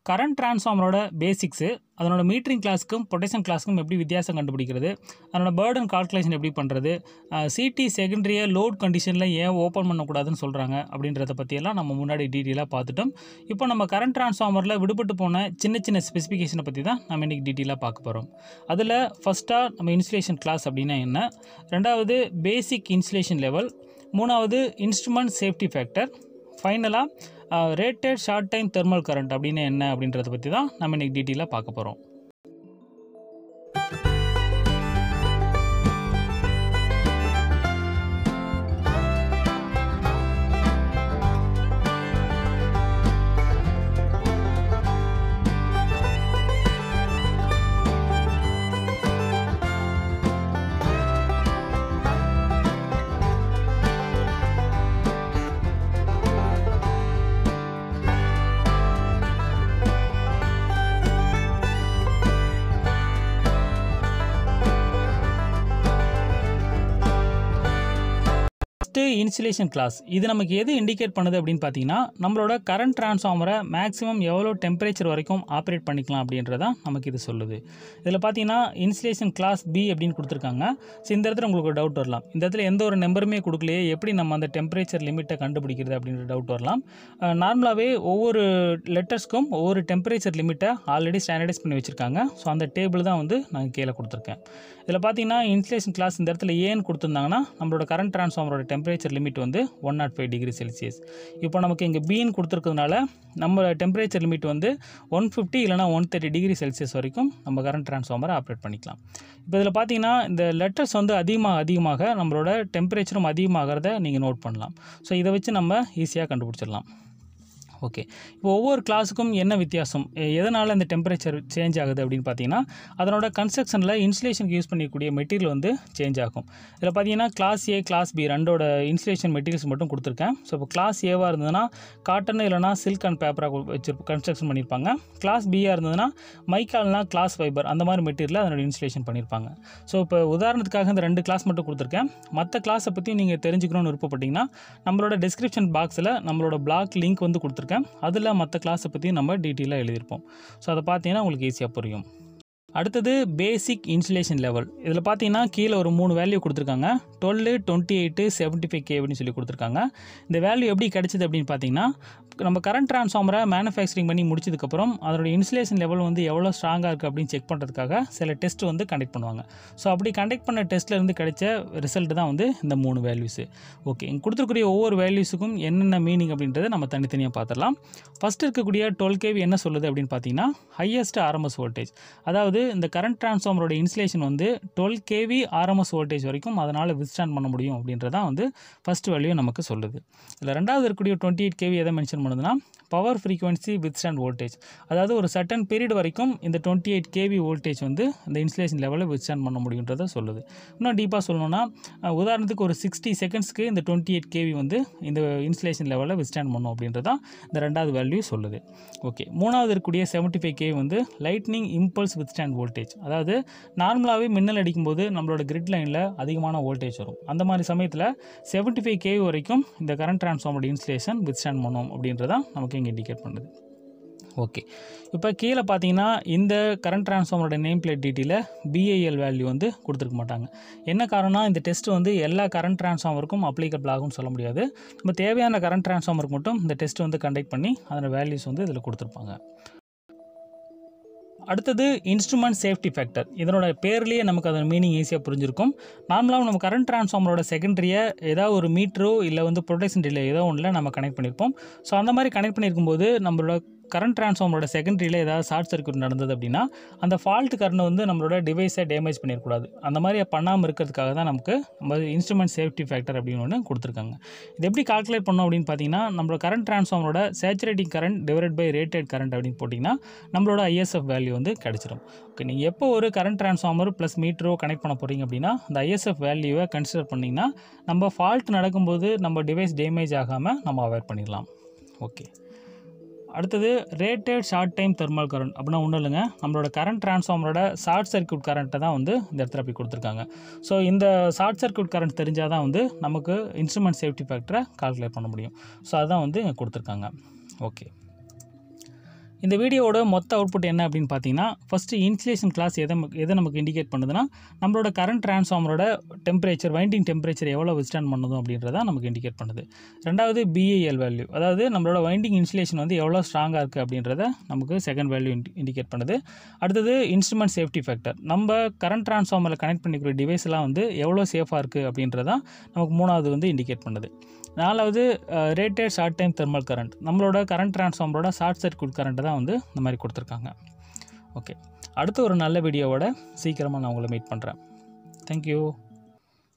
current டிரான்ஸ்ஃபார்மரோட basics அதனோட metering கிளாஸுக்கும் பொட்டேஷன் கிளாஸுக்கும் எப்படி வித்தியாசம் கண்டுபிடிக்கிறது அதனோட பேர்டன் கால்குலேஷன் எப்படி பண்ணுறது சிடி செகண்டரியை லோட் கண்டிஷனில் ஏன் ஓப்பன் பண்ணக்கூடாதுன்னு சொல்கிறாங்க அப்படின்றத பற்றியெல்லாம் நம்ம முன்னாடி டீட்டெயிலாக பார்த்துட்டோம் இப்போ நம்ம கரண்ட் டிரான்ஸ்ஃபார்மரில் விடுபட்டு போன சின்ன சின்ன ஸ்பெசிஃபிகேஷனை பற்றி தான் நம்ம இன்றைக்கி டீட்டெயிலாக பார்க்க போகிறோம் அதில் ஃபஸ்ட்டாக நம்ம இன்சுலேஷன் கிளாஸ் அப்படின்னா என்ன ரெண்டாவது பேசிக் இன்சுலேஷன் லெவல் மூணாவது இன்ஸ்ட்ருமெண்ட் சேஃப்டி ஃபேக்டர் ஃபைனலாக rated short time thermal current அப்படின்னு என்ன அப்படின்றத பற்றி தான் நம்ம இன்றைக்கி டீட்டெயிலாக பார்க்க போகிறோம் ஃபஸ்ட்டு இன்சுலேஷன் கிளாஸ் இது நமக்கு எது இண்டிகேட் பண்ணுது அப்படின்னு பார்த்தீங்கன்னா நம்மளோட கரண்ட் டிரான்ஸ்ஃபார்மரை மேக்ஸிமம் எவ்வளோ டெம்பரேச்சர் வரைக்கும் ஆப்ரேட் பண்ணிக்கலாம் அப்படின்றதான் நமக்கு இது சொல்லுது இதில் பார்த்தீங்கன்னா இன்சுலேஷன் கிளாஸ் பி அப்படின்னு கொடுத்துருக்காங்க ஸோ இந்த இடத்துல உங்களுக்கு ஒரு டவுட் வரலாம் இந்த இடத்துல எந்த ஒரு நம்பருமே கொடுக்கலையே எப்படி நம்ம அந்த டெம்பரேச்சர் லிமிட்டை கண்டுபிடிக்கிறது அப்படின்ற டவுட் வரலாம் நார்மலாகவே ஒவ்வொரு லெட்டர்ஸ்க்கும் ஒவ்வொரு டெம்பரேச்சர் லிமிட்டை ஆல்ரெடி ஸ்டாண்டர்டைஸ் பண்ணி வச்சுருக்காங்க ஸோ அந்த டேபிள் தான் வந்து நான் கீழே கொடுத்துருக்கேன் இதில் பார்த்தீங்கன்னா இன்சுலேஷன் கிளாஸ் இந்த இடத்துல ஏன்னு கொடுத்துருந்தாங்கன்னா நம்மளோட கரண்ட் டிரான்ஸ்ஃபார்மரோட டெம்பரேச்சர் லிமிட் வந்து one nought five degree Celsius இப்போ நமக்கு இங்கே பீன் கொடுத்துருக்கிறதுனால நம்ம டெம்பரேச்சர் லிமிட் வந்து ஒன் ஃபிஃப்டி இல்லைனா ஒன் தேர்ட்டி டிகிரி செல்சியஸ் வரைக்கும் நம்ம கரண்ட் டிரான்ஸ்ஃபார்மரை ஆப்ரேட் பண்ணிக்கலாம் இப்போ இதில் பார்த்தீங்கன்னா இந்த லெட்டர்ஸ் வந்து அதிகமாக அதிகமாக நம்மளோட டெம்பரேச்சரும் அதிகமாகிறத நீங்கள் நோட் பண்ணலாம் ஸோ இதை வச்சு நம்ம ஈஸியாக கண்டுபிடிச்சிடலாம் ஓகே இப்போ ஒவ்வொரு கிளாஸுக்கும் என்ன வித்தியாசம் எதனால் இந்த டெம்பரேச்சர் சேஞ்ச் ஆகுது அப்படின்னு பார்த்தீங்கன்னா அதனோட கன்ஸ்ட்ரக்ஷனில் இன்சுலேஷனுக்கு யூஸ் பண்ணக்கூடிய மெட்டீரியல் வந்து சேஞ்ச் ஆகும் இதில் பார்த்தீங்கன்னா கிளாஸ் ஏ கிளாஸ் பி ரெண்டோட இன்சுலேஷன் மெட்டீரியல்ஸ் மட்டும் கொடுத்துருக்கேன் ஸோ இப்போ கிளாஸ் ஏவாக இருந்ததுன்னா காட்டன் இல்லைனா சில்க் அண்ட் பேப்பராக வச்சு கன்ஸ்ட்ரக்ஷன் பண்ணியிருப்பாங்க கிளாஸ் பியாக இருந்ததுன்னா மைக்கால்னா கிளாஸ் ஃபைபர் அந்த மாதிரி மெட்டீரியல் அதனோட இன்சுலேஷன் பண்ணியிருப்பாங்க ஸோ இப்போ உதாரணத்துக்காக இந்த ரெண்டு கிளாஸ் மட்டும் கொடுத்துருக்கேன் மற்ற கிளாஸை பற்றி நீங்கள் தெரிஞ்சுக்கணும்னு விருப்பப்பட்டீங்கன்னா நம்மளோட டிஸ்கிரிப்ஷன் பாக்ஸில் நம்மளோட பிளாக் லிங்க் வந்து கொடுத்துருக்கேன் அதில் மற்ற கிளாஸை பற்றி நம்ம டீட்டெயிலாக எழுதியிருப்போம் ஸோ அதை பார்த்தீங்கன்னா உங்களுக்கு ஈஸியாக புரியும் அடுத்தது பேசிக் இன்சுலேஷன் லெவல் இதில் பார்த்தீங்கன்னா கீழே ஒரு மூணு வேல்யூ கொடுத்துருக்காங்க twelve twenty eight seventy five K அப்படின்னு சொல்லி கொடுத்துருக்காங்க இந்த வேல்யூ எப்படி கிடச்சிது அப்படின்னு பார்த்தீங்கன்னா நம்ம கரண்ட் ட்ரான்ஸ்ஃபார்மரை மேனுஃபேக்சரிங் பண்ணி முடிச்சதுக்கப்புறம் அதோட இன்சுலேஷன் லெவல் வந்து எவ்வளோ ஸ்ட்ராங்காக இருக்குது அப்படின்னு செக் பண்ணுறதுக்காக சில டெஸ்ட் வந்து கண்டக்ட் பண்ணுவாங்க ஸோ அப்படி கண்டக்ட் பண்ண டெஸ்ட்டில் இருந்து கிடைச்ச ரிசல்ட் தான் வந்து இந்த மூணு வேல்யூஸு ஓகே இங்கே கொடுத்துருக்கூடிய ஒவ்வொரு வேல்யூஸுக்கும் என்னென்ன மீனிங் அப்படின்றத நம்ம தனித்தனியாக பார்த்துடலாம் ஃபஸ்ட் இருக்கக்கூடிய டுவெல் கேவி என்ன சொல்லுது அப்படின்னு பார்த்தீங்கன்னா ஹையஸ்ட் ஆர்எம்எஸ் வோல்டேஜ் அதாவது இந்த கரண்ட் டிரான்ஸ்ஃபார்மரோட இன்சுலேஷன் வந்து டுவெல் கேவி ஆர்எம்எஸ் வோல்டேஜ் வரைக்கும் அதனால் வித்ஸ்டாண்ட் பண்ண முடியும் அப்படின்றதான் வந்து ஃபஸ்ட் வேல்யூ நமக்கு சொல்லுது இதில் ரெண்டாவது இருக்கக்கூடிய டுவெண்ட்டி எயிட் கேவி எதை மென்ஷன் பண்ணுதுன்னா பவர் ஃப்ரீக்வன்சி வித்ஸ்டாண்ட் வோல்டேஜ் அதாவது ஒரு சர்டன் பீரியட் வரைக்கும் இந்த டுவெண்ட்டி எயிட் கேவி வோல்டேஜ் வந்து இந்த இன்சுலேஷன் லெவலில் வித்ஸ்டாண்ட் பண்ண முடியுன்றதை சொல்லுது இன்னும் டீப்பாக சொல்லணும்னா உதாரணத்துக்கு ஒரு சிக்ஸ்டி செகண்ட்ஸ்க்கு இந்த டுவெண்ட்டி எயிட் கேவி வந்து இந்த இன்சுலேஷன் லெவலில் வித்ஸ்டாண்ட் பண்ணும் அப்படின்றதான் இந்த ரெண்டாவது வேல்யூ சொல்லுது ஓகே மூணாவது இருக்கக்கூடிய செவன்ட்டி ஃபைவ் கேவி வந்து லைட்னிங் இம்பல்ஸ் வித்ஸ்டாண்ட் வோல்டேஜ் அதாவது நார்மலாகவே மின்னல் அடிக்கும்போது நம்மளோட கிரிட் லைனில் அதிகமான வோல்டேஜ் வரும் அந்த மாதிரி சமயத்தில் செவன்ட்டி ஃபைவ் கேவி வரைக்கும் இந்த கரண்ட் டிரான்ஸ்ஃபார்மரோட இன்சுலேஷன் வித்ஸ்டாண்ட் பண்ணும் அப்படின்றதான் நமக்கு இங்கே இண்டிகேட் பண்ணுது ஓகே இப்போ கீழே பார்த்தீங்கன்னா இந்த கரண்ட் டிரான்ஸ்ஃபார்மரோட நேம் பிளேட் டீட்டெயிலில் பிஐஎல் வேல்யூ வந்து கொடுத்துருக்க மாட்டாங்க என்ன காரணம் இந்த டெஸ்ட் வந்து எல்லா கரண்ட் டிரான்ஸ்ஃபார்மருக்கும் அப்ளிகபிள் ஆகும்னு சொல்ல முடியாது நம்ம தேவையான கரண்ட் டிரான்ஸ்ஃபார்மருக்கு மட்டும் இந்த டெஸ்ட் வந்து கண்டக்ட் பண்ணி அதோட வேல்யூஸ் வந்து இதில் கொடுத்துருப்பாங்க அடுத்தது இன்ஸ்ட்ருமெண்ட் சேஃப்டி ஃபேக்டர் இதனோட பேர்லேயே நமக்கு அதோட மீனிங் ஈஸியாக புரிஞ்சிருக்கும் நார்மலாக நம்ம கரண்ட் டிரான்ஸ்ஃபார்மரோட செகண்டரியை ஏதாவது ஒரு மீட்டரோ இல்லை வந்து ப்ரொடெக்ஷன் டிலே ஏதோ ஒன்றில் நம்ம கனெக்ட் பண்ணியிருப்போம் ஸோ அந்த மாதிரி கனெக்ட் பண்ணியிருக்கும்போது நம்மளோட கரண்ட் டிரான்ஸ்ஃபார்மரோட செகண்டரியில் ஏதாவது ஷார்ட் சர்க்யூட் நடந்தது அப்படின்னா அந்த ஃபால்ட் கரண்ட் வந்து நம்மளோட டிவைஸை டேமேஜ் பண்ணிடக்கூடாது அந்த மாதிரி பண்ணாமல் இருக்கிறதுக்காக தான் நமக்கு நம்ம இன்ஸ்ட்ருமெண்ட் சேஃப்டி ஃபேக்டர் அப்படின்னு ஒன்று கொடுத்துருக்காங்க இது எப்படி கால்குலேட் பண்ணோம் அப்படின்னு பார்த்தீங்கன்னா நம்மளோட கரண்ட் டிரான்ஸ்ஃபார்மரோட saturating current divide by rated current அப்படின்னு போட்டிங்கன்னா நம்மளோட ஐஎஸ்எஃப் வேல்யூ வந்து கிடச்சிரும் ஓகே நீங்கள் எப்போ ஒரு கரண்ட் டிரான்ஸ்ஃபார்மர் ப்ளஸ் மீட்டரோ கனெக்ட் பண்ண போகிறீங்க அப்படின்னா அந்த ஐஎஸ்எஃப் வேல்யூவை கன்சிடர் பண்ணிங்கன்னா நம்ம ஃபால்ட் நடக்கும்போது நம்ம டிவைஸ் டேமேஜ் ஆகாமல் நம்ம அவாய்ட் பண்ணிடலாம் ஓகே அடுத்தது rated short time thermal current அப்படின்னா ஒன்றும் இல்லைங்க நம்மளோட கரண்ட் டிரான்ஸ்ஃபார்மரோட ஷார்ட் சர்க்யூட் கரண்ட்டை தான் வந்து இந்த இடத்துல அப்படி கொடுத்துருக்காங்க ஸோ இந்த ஷார்ட் சர்க்யூட் கரண்ட் தெரிஞ்சால் தான் வந்து நமக்கு இன்ஸ்ட்ருமெண்ட் சேஃப்டி ஃபேக்டரை கால்குலேட் பண்ண முடியும் ஸோ அதுதான் வந்து இங்கே கொடுத்துருக்காங்க ஓகே இந்த வீடியோவோட மொத்த அவுட்புட் என்ன அப்படின்னு பார்த்தீங்கன்னா ஃபஸ்ட்டு இன்சுலேஷன் கிளாஸ் எதை நமக்கு- எதை நமக்கு இண்டிகேட் பண்ணுதுன்னா நம்மளோட கரண்ட் டிரான்ஸ்ஃபார்மரோட டெம்பரேச்சர் வைண்டிங் டெம்பரேச்சர் எவ்வளோ விஸ்டாண்ட் பண்ணுதும் அப்படின்றத நமக்கு இண்டிகேட் பண்ணுது ரெண்டாவது பிஏஎல் வேல்யூ அதாவது நம்மளோட வைண்டிங் இன்சுலேஷன் வந்து எவ்வளோ ஸ்ட்ராங்காக இருக்குது அப்படின்றத நமக்கு செகண்ட் வேல்யூ இண்டிகேட் பண்ணுது அடுத்தது இன்ஸ்ட்ருமெண்ட் சேஃப்டி ஃபேக்டர் நம்ம கரண்ட் டிரான்ஸ்ஃபார்மரில் கனெக்ட் பண்ணிக்கிற டிவைஸ் எல்லாம் வந்து எவ்வளோ சேஃபாக இருக்குது அப்படின்றதான் நமக்கு மூணாவது வந்து இண்டிகேட் பண்ணுது நாலாவது rated short time thermal current நம்மளோட கரண்ட் டிரான்ஸ்ஃபார்மரோட ஷார்ட் சர்க்யூட் கரண்ட்டை தான் வந்து இந்த மாதிரி கொடுத்துருக்காங்க ஓகே அடுத்த ஒரு நல்ல வீடியோவோட சீக்கிரமாக நான் உங்களை மீட் பண்ணுறேன் தேங்க்யூ